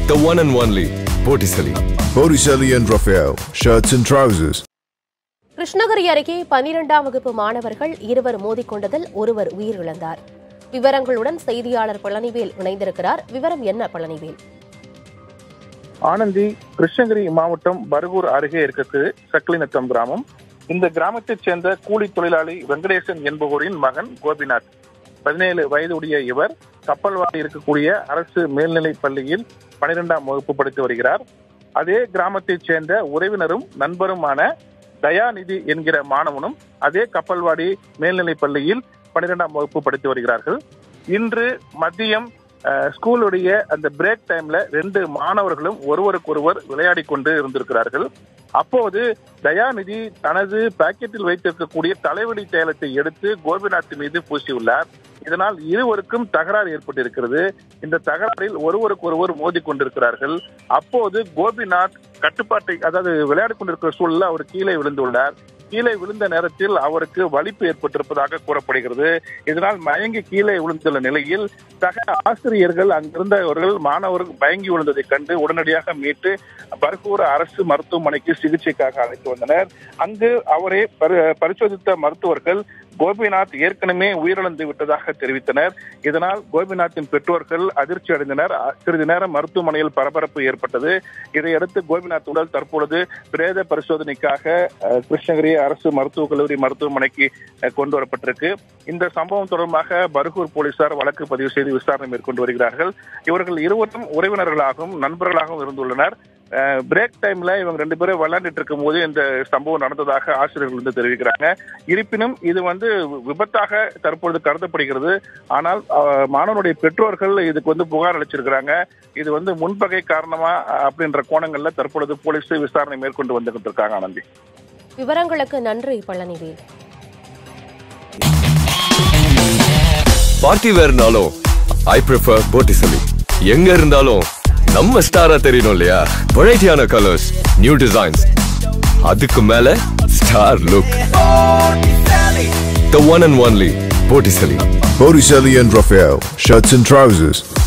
The one and only Botticelli. Botticelli and Raphael, shirts and trousers. Krishnagiri அருகே பனிரெண்டாம் வகுப்பு மாணவர்கள் இருவர் மோதிக்கொண்டதில் ஒருவர் உயிரிழந்தார் விவரங்களுடன் செய்தியாளர் பழனிவேல் இணைந்திருக்கிறார் விவரம் என்ன பழனிவேல் ஆனந்தி கிருஷ்ணகிரி மாவட்டம் பர்கூர் அருகே இருக்கிறது சக்லிநத்தம் கிராமம் இந்த கிராமத்தைச் சேர்ந்த கூலி தொழிலாளி வெங்கடேசன் என்பவரின் மகன் கோபிநாத் பதினேழு வயதுடைய இவர் கப்பல்வாடி இருக்கக்கூடிய அரசு மேல்நிலைப் பள்ளியில் பனிரெண்டாம் வகுப்பு படித்து வருகிறார் அதே கிராமத்தைச் சேர்ந்த உறவினரும் நண்பருமான தயாநிதி என்கிற மாணவனும் அதே கப்பல்வாடி மேல்நிலைப் பள்ளியில் பன்னிரெண்டாம் வகுப்பு படித்து வருகிறார்கள் இன்று மதியம் அஹ், ஸ்கூலுடைய அந்த பிரேக் டைம்ல ரெண்டு மாணவர்களும் ஒருவருக்கொருவர் விளையாடி கொண்டு இருந்திருக்கிறார்கள் அப்போது தயாநிதி தனது பாக்கெட்டில் வைத்திருக்கக்கூடிய தலைவலி தைலத்தை எடுத்து கோபிநாத் மீது பூசியுள்ளார் இதனால் இருவருக்கும் தகராறு ஏற்பட்டிருக்கிறது இந்த தகராறில் ஒருவருக்கொருவர் மோதி கொண்டிருக்கிறார்கள் அப்போது கோபிநாத் கட்டுப்பாட்டை அதாவது விளையாடி கொண்டிருக்கிற சூழலில் அவர் கீழே விழுந்துள்ளார் கீழே விழுந்த நேரத்தில் அவருக்கு வலிப்பு ஏற்பட்டிருப்பதாக கூறப்படுகிறது இதனால் மயங்கி கீழே விழுந்துள்ள நிலையில் சக ஆசிரியர்கள் அங்கிருந்தவர்கள் மாணவர்கள் மயங்கி விழுந்ததைக் கண்டு உடனடியாக மீட்டு பர்கூர் அரசு மருத்துவமனைக்கு சிகிச்சைக்காக அழைத்து வந்தனர் அங்கு அவரை பரி- பரிசோதித்த மருத்துவர்கள் கோபிநாத் ஏற்கனவே உயிரிழந்து விட்டதாக தெரிவித்தனர் இதனால் கோபிநாத்தின் பெற்றோர்கள் அதிர்ச்சி அடைந்தனர் அ- சிறிது நேரம் மருத்துவமனையில் பரபரப்பு ஏற்பட்டது இதையடுத்து கோபிநாத் உடல் தற்பொழுது பிரேத பரிசோதனைக்காக அஹ், கிருஷ்ணகிரி அரசு மருத்துவக் கல்லூரி மருத்துவமனைக்கு அஹ், கொண்டு வரப்பட்டிருக்கு இந்த சம்பவம் தொடர்பாக பர்கூர் போலீசார் வழக்கு பதிவு செய்து விசாரணை மேற்கொண்டு வருகிறார்கள் இவர்கள் இருவரும் உறவினர்களாகவும் நண்பர்களாகவும் இருந்துள்ளனர் அஹ், பிரேக் டைம்ல இவங்க ரெண்டு பேரும் விளையாண்டுட்டு இருக்கும் போது இந்த சம்பவம் நடந்ததாக ஆசிரியர்கள் வந்து தெரிவிக்கிறாங்க இருப்பினும் இது வந்து விபத்தாக தற்பொழுது கருதப்படுகிறது ஆனால் அஹ், மாணவனுடைய பெற்றோர்கள் இதுக்கு வந்து புகார் அளிச்சிருக்கிறாங்க இது வந்து முன்பகை காரணமா அஹ், அப்படின்ற கோணங்கள்ல தற்பொழுது போலீஸ் விசாரணை மேற்கொண்டு வந்துகிட்டு இருக்காங்க ஆனந்தி விவரங்களுக்கு நன்றி பழனிவேல் பார்ட்டி வேர்னாலும் ஐ ப்ரிஃபர் Botticelli. எங்க இருந்தாலும் நம்ம ஸ்டாரா தெரியணும் இல்லையா வெரைட்டியான கலர்ஸ் நியூ டிசைன்ஸ் அதுக்கு மேல star look The one and only Botticelli. Botticelli and Raphael, shirts and trousers.